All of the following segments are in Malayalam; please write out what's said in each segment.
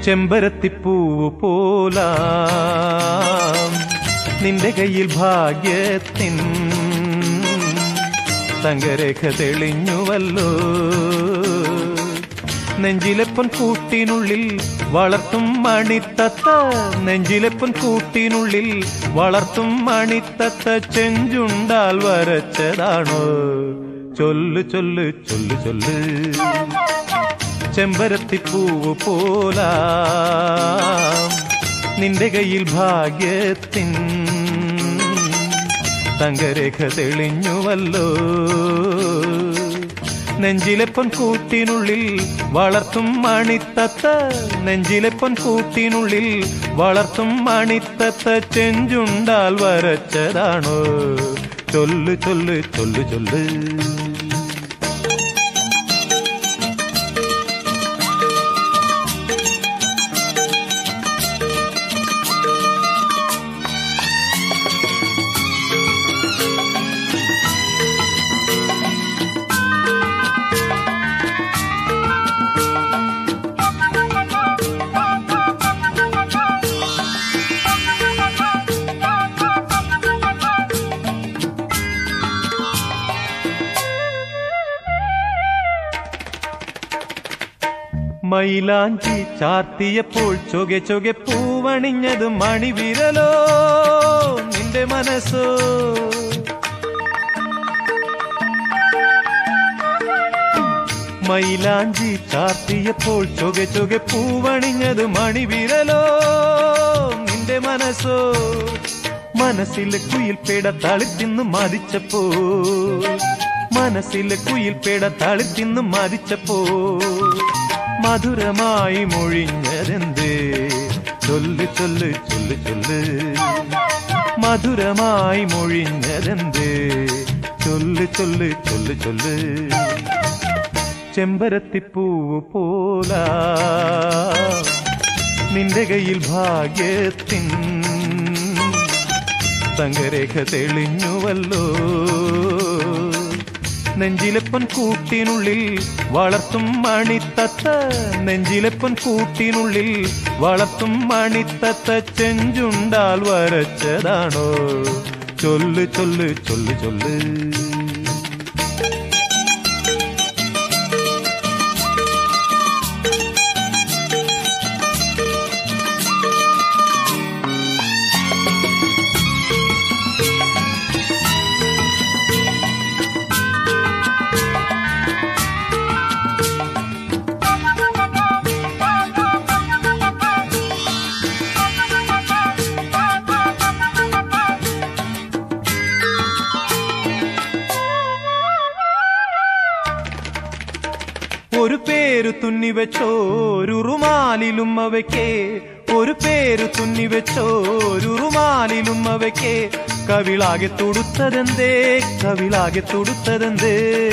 ചെമ്പരത്തിപ്പൂവ് പോലാ നിന്റെ കയ്യിൽ ഭാഗ്യത്തിൻ തങ്കരേഖ തെളിഞ്ഞുവല്ലോ നെഞ്ചിലെപ്പൻ കൂട്ടിനുള്ളിൽ വളർത്തും മണിത്തത്ത നെഞ്ചിലെപ്പൻ കൂട്ടിനുള്ളിൽ വളർത്തും മണിത്തത്ത ചെഞ്ചുണ്ടാൽ വരച്ചതാണോ ചൊല്ലു ചൊല്ലു ചൊല്ലു ചൊല്ലു ചെമ്പരത്തിപ്പൂവ് പോലാ നിന്റെ കയ്യിൽ ഭാഗ്യത്തിൻ തങ്കരേഖ തെളിഞ്ഞുവല്ലോ നെഞ്ചിലെപ്പൻ കൂട്ടിനുള്ളിൽ വളർത്തും മണിത്തത്ത നെഞ്ചിലെപ്പൻ കൂട്ടിനുള്ളിൽ വളർത്തും മണിത്തത്ത ചെഞ്ചുണ്ടാൽ വരച്ചതാണോ ചൊല്ലു ചൊല്ലു ചൊല്ലു ചൊല്ലു മൈലാഞ്ചി ചാർത്തിയപ്പോൾ ചൊകെ ചൊകെ പൂവണിഞ്ഞത് മണിവിരലോ നിന്റെ മനസ്സോ മൈലാഞ്ചി ചാർത്തിയപ്പോൾ ചൊകെ ചൊകെ പൂവണിഞ്ഞത് മണിവിരലോ നിന്റെ മനസ്സോ മനസ്സിലെ കുയിൽ പേട തളിത്തിന്ന് മതിച്ചപ്പോ മനസ്സിലെ കുയിൽ പേട തളിത്തിന്ന് മതിച്ചപ്പോ മധുരമായി മൊഴിഞ്ഞതെന്തേ ചൊല്ല് ചൊല്ല് ചൊല്ല് ചൊല്ല് മധുരമായി മൊഴിഞ്ഞതെന്തേ ചൊല്ല് ചൊല്ല് ചൊല്ല് ചൊല്ല് ചെമ്പരത്തിപ്പൂവ് പോലാ നിന്റെ കയ്യിൽ ഭാഗ്യത്തിൻ തങ്കരേഖ തെളിഞ്ഞുവല്ലോ നെഞ്ചിലെപ്പൻ കൂട്ടിനുള്ളിൽ വളർത്തും മണിത്തത്ത നെഞ്ചിലെപ്പൻ കൂട്ടിനുള്ളിൽ വളർത്തും മണിത്തത്ത ചെഞ്ചുണ്ടാൽ വരച്ചതാണോ ചൊല്ല് ചൊല്ല് ചൊല്ല് ചൊല്ല് ഒരു പേരു തുന്നി വെച്ചോരുമാലിലും അവയ്ക്കേ ഒരു പേരു തുന്നി വെച്ചോരുമാലിലും അവയ്ക്കേ കവിളാകെ തുടുത്തതെന്തേ കവിളാകെ തുടുത്തതെന്തേ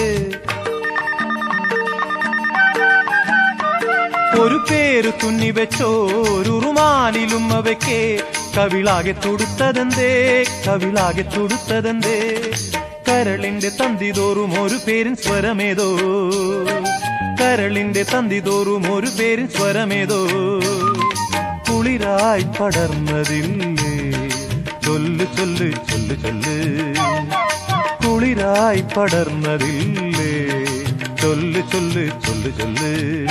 ഒരു പേരു തുന്നി വെച്ചോരുമാലിലും അവയ്ക്കേ കവിളാകെ തുടുത്തതെന്തേ കവിളാകെ തുടുത്തതെന്തേ കരളിന്റെ തന്തിതോറും ഒരു പേരിൻ സ്വരമേതോ കരളിന്റെ തന്തിതോറും ഒരു പേരിൻ സ്വരമേതോ കുളിരായി പടർന്നതില്ലേ ചൊല്ല് ചൊല്ല് ചൊല്ല് ചൊല്ല് കുളിരായി പടർന്നതില്ലേ ചൊല്ല് ചൊല്ല് ചൊല്ല് ചൊല്ല്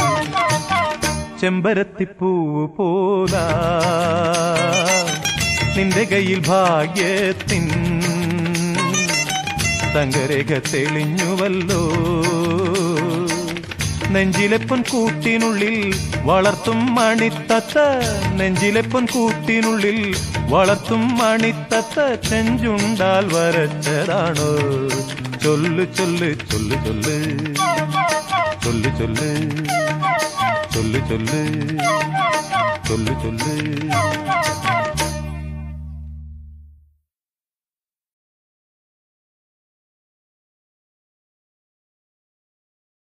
ചെമ്പരത്തിപ്പൂവ് പോലാ നിന്റെ കയ്യിൽ ഭാഗ്യത്തിൻ തങ്കരേഖ തെളിഞ്ഞുവല്ലോ നെഞ്ചിലെപ്പൻ കൂട്ടിനുള്ളിൽ വളർത്തും മണിത്തത്ത നെഞ്ചിലെപ്പൻ കൂട്ടിനുള്ളിൽ വളർത്തും മണിത്തത്ത ചെഞ്ചുണ്ടാൽ വരച്ചതാണോ ചൊല്ല് ചൊല്ല് ചൊല്ല് ചൊല്ല് ചൊല്ല് ചൊല്ല് ചൊല്ല് ചൊല്ല് ചൊല്ല് ചൊല്ല്